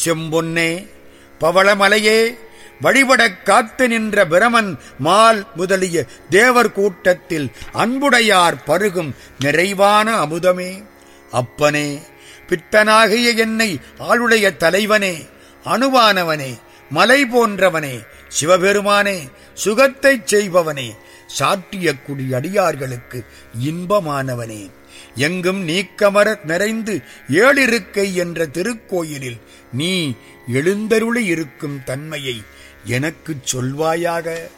செம்பொன்னே பவளமலையே வழிபடக் காத்து நின்ற பிரமன் மால் முதலிய தேவர் கூட்டத்தில் அன்புடையார் பருகும் நிறைவான அமுதமே அப்பனே பித்தனாகிய என்னை ஆளுடைய தலைவனே அணுவானவனே மலை போன்றவனே சிவபெருமானே சுகத்தைச் செய்பவனே சாற்றிய குடி அடியார்களுக்கு இன்பமானவனே எங்கும் நீக்கமர நிறைந்து ஏழிருக்கை என்ற திருக்கோயிலில் நீ எழுந்தருளி இருக்கும் தன்மையை எனக்குச் சொல்வாயாக